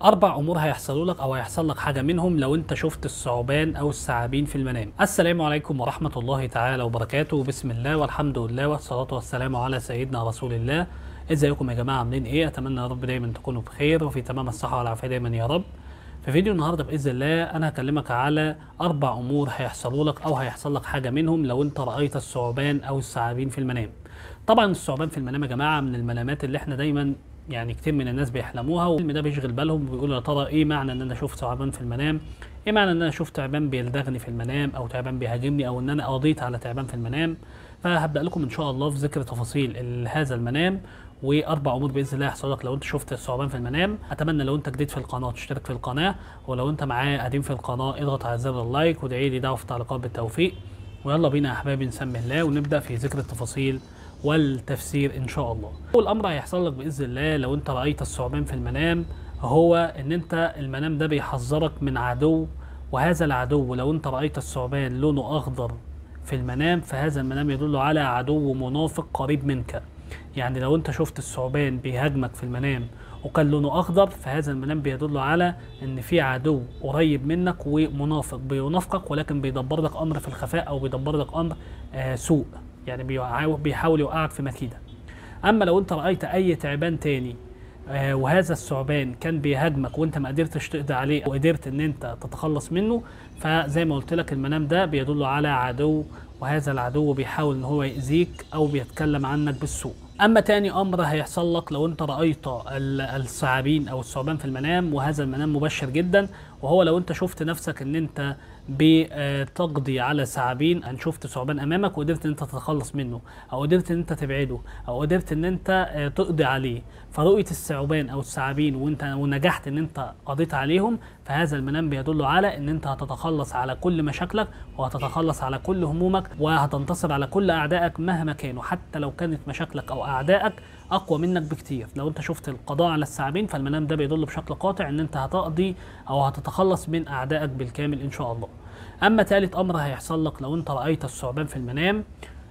اربع امور هيحصلوا لك او هيحصل لك حاجه منهم لو انت شفت الثعبان او الثعابين في المنام السلام عليكم ورحمه الله تعالى وبركاته بسم الله والحمد لله والصلاه والسلام على سيدنا رسول الله ازيكم يا جماعه عاملين ايه اتمنى يا رب دايما تكونوا بخير وفي تمام الصحه والعافيه دايما يا رب في فيديو النهارده باذن الله انا هكلمك على اربع امور هيحصلوا لك او هيحصل لك حاجه منهم لو انت رايت الثعبان او الثعابين في المنام طبعا الثعبان في المنام يا جماعه من المنامات اللي احنا دايما يعني كتير من الناس بيحلموها والفيلم ده بيشغل بالهم وبيقولوا يا ترى ايه معنى ان انا اشوف ثعبان في المنام ايه معنى ان انا اشوف تعبان بيلدغني في المنام او تعبان بيهاجمني او ان انا قضيت على تعبان في المنام فهبدا لكم ان شاء الله في ذكر تفاصيل ال- هذا المنام واربع امور باذن الله يحصل لك لو انت شفت الثعبان في المنام اتمنى لو انت جديد في القناه تشترك في القناه ولو انت معايا قديم في القناه اضغط على زر اللايك وادعي لي دعوه في التعليقات بالتوفيق ويلا بينا يا احبابي نسمي الله ونبدا في ذكر التفاصيل والتفسير ان شاء الله اول امر هيحصل لك باذن الله لو انت رايت الثعبان في المنام هو ان انت المنام ده بيحذرك من عدو وهذا العدو لو انت رايت الثعبان لونه اخضر في المنام فهذا المنام يدل على عدو منافق قريب منك يعني لو انت شفت الثعبان بيهاجمك في المنام وكان لونه اخضر فهذا المنام بيدل على ان في عدو قريب منك ومنافق بينافقك ولكن بيدبر لك امر في الخفاء او بيدبر لك امر آه سوء يعني بيعاو- بيحاول يوقعك في مكيده اما لو انت رايت اي تعبان تاني آه، وهذا الثعبان كان بيهاجمك وانت ما قدرتش تقضي عليه وقدرت ان انت تتخلص منه فزي ما قلت لك المنام ده بيدل على عدو وهذا العدو بيحاول ان هو يأذيك او بيتكلم عنك بالسوء اما تاني امر هيحصل لك لو انت رايت ال- الثعابين او الثعبان في المنام وهذا المنام مبشر جدا وهو لو انت شفت نفسك ان انت بتقضي على ثعابين ان شفت ثعبان امامك وقدرت ان انت تتخلص منه او قدرت ان انت تبعده او قدرت ان انت آه، تقضي عليه فرؤيه الثعبان او الثعابين وانت ونجحت ان انت قضيت عليهم فهذا المنام بيدل على ان انت هتتخلص على كل مشاكلك وهتتخلص على كل همومك وهتنتصر على كل اعدائك مهما كانوا حتى لو كانت مشاكلك او اعدائك اقوى منك بكتير لو انت شفت القضاء على الثعابين فالمنام ده بيدل بشكل قاطع ان انت هتقضي او هتتخلص من اعدائك بالكامل ان شاء الله اما ثالث امر هيحصل لك لو انت رايت الثعبان في المنام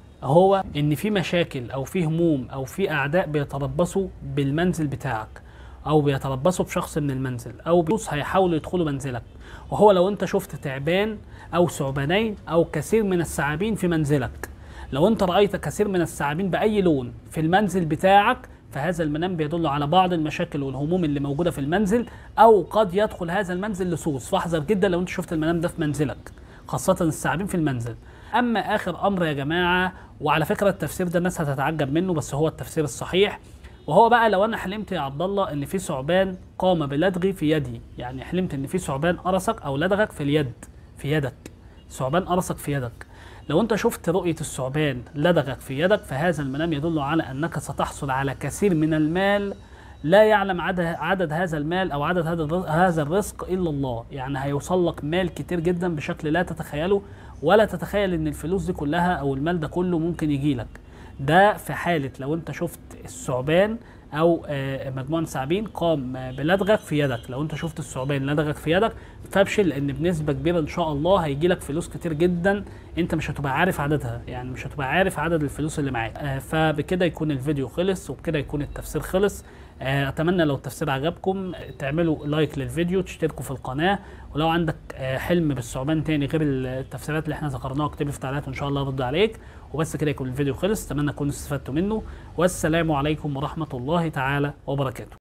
هو ان في مشاكل او في هموم او في اعداء بيتربصوا بالمنزل بتاعك او بيتربصوا بشخص من المنزل او بيوس هيحاولوا يدخلوا منزلك وهو لو انت شفت تعبان او ثعبانين او كثير من الثعابين في منزلك لو انت رايت كثير من الثعابين باي لون في المنزل بتاعك فهذا المنام بيدل على بعض المشاكل والهموم اللي موجوده في المنزل او قد يدخل هذا المنزل لصوص فاحذر جدا لو انت شفت المنام ده في منزلك خاصه الثعابين في المنزل اما اخر امر يا جماعه وعلى فكره التفسير ده الناس هتتعجب منه بس هو التفسير الصحيح وهو بقى لو انا حلمت يا عبد الله ان في ثعبان قام بلدغي في يدي يعني حلمت ان في ثعبان قرصك او لدغك في اليد في يدك ثعبان قرصك في يدك لو انت شفت رؤية الثعبان لدغك في يدك فهذا المنام يدل على انك ستحصل على كثير من المال لا يعلم عدد, عدد هذا المال او عدد هذا الرز- هذا الرزق الا الله يعني هيوصل لك مال كتير جدا بشكل لا تتخيله ولا تتخيل ان الفلوس دي كلها او المال ده كله ممكن يجي لك ده في حالة لو انت شفت الثعبان او آه، مجموعة ثعابين قام آه، بلدغك في يدك لو انت شفت الثعبان لدغك في يدك فابشر لان بنسبة كبيرة ان شاء الله هيجي لك فلوس كتير جدا انت مش هتبقى عارف عددها يعني مش هتبقى عارف عدد الفلوس اللي معاك آه، فبكده يكون الفيديو خلص وبكده يكون التفسير خلص آه، اتمنى لو التفسير عجبكم آه، تعملوا لايك للفيديو تشتركوا في القناة ولو عندك آه، حلم بالثعبان تاني غير التفسيرات اللي احنا ذكرناها اكتب لي في التعليقات وان شاء الله ارد عليك وبس كده يكون الفيديو خلص اتمنى تكونوا استفدتوا منه والسلام عليكم ورحمة الله تعالى وبركاته